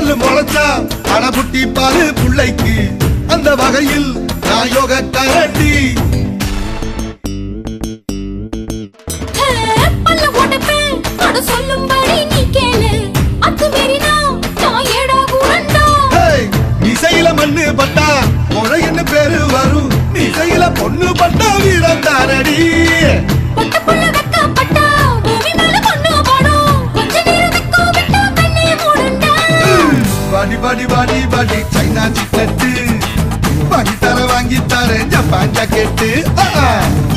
பல்லு முளைச்சா அடபுட்டி பாரு புள்ளைக்கு அந்த வகையில் நான் யோக கரண்டி ஹே, பல்ல உடைப்பேன், அட சொல்லும்படி நீ கேளு. அத்துமீறினா நான் ஏடா கூடண்டா. ஹேய், இசையில மண்ணு பட்டா என்ன பேரு வரும் இசையில பொண்ணு பட்டா வீரம் தானடி பட்ட புள்ள வெட்கப்பட்டா, பூமி மேல பொண்ணு படும். கொஞ்ச நேரம் வெக்கம் விட்டா கண்ணே மூடுண்டா. பாடி பாடி பாடி பாடி சைனா சிக்கெட்டு வாங்கி தர வாங்கி தரேன் ஜப்பான் ஜாக்கெட்டு ஆ, ஆ.